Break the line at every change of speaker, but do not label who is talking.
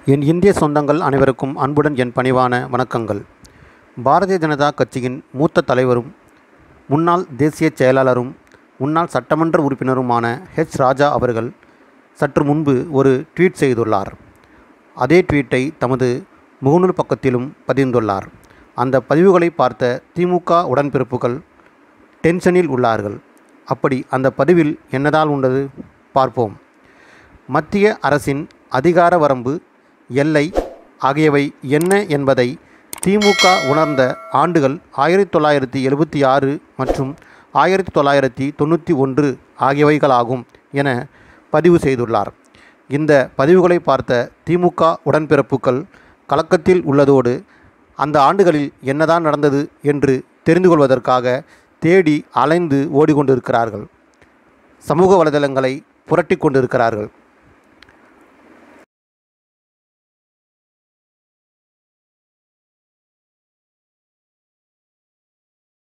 என் இந்திய சொந்தங்கள் அனைவருக்கும் அன்புடன் என் பணிவான வணக்கங்கள் பாரதிய ஜனதா கட்சியின் மூத்த தலைவரும் முன்னாள் தேசிய செயலாளரும் முன்னாள் சட்டமன்ற உறுப்பினருமான ஹெச் ராஜா அவர்கள் சற்று முன்பு ஒரு ட்வீட் செய்துள்ளார் அதே ட்வீட்டை தமது முகநூல் பக்கத்திலும் பதிந்துள்ளார் அந்த பதிவுகளை பார்த்த திமுக உடன்பிறப்புகள் டென்ஷனில் உள்ளார்கள் அப்படி அந்த பதிவில் என்னதால் உண்டது பார்ப்போம் மத்திய அரசின் அதிகார வரம்பு எல்லை ஆகியவை என்ன என்பதை திமுக உணர்ந்த ஆண்டுகள் ஆயிரத்தி தொள்ளாயிரத்தி எழுபத்தி ஆறு மற்றும் ஆயிரத்தி தொள்ளாயிரத்தி தொண்ணூற்றி ஒன்று ஆகியவைகளாகும் என பதிவு செய்துள்ளார் இந்த பதிவுகளை பார்த்த திமுக உடன்பிறப்புகள் கலக்கத்தில் உள்ளதோடு அந்த ஆண்டுகளில் என்னதான் நடந்தது என்று தெரிந்து கொள்வதற்காக தேடி அலைந்து ஓடிக்கொண்டிருக்கிறார்கள் சமூக வலைதளங்களை புரட்டி கொண்டிருக்கிறார்கள்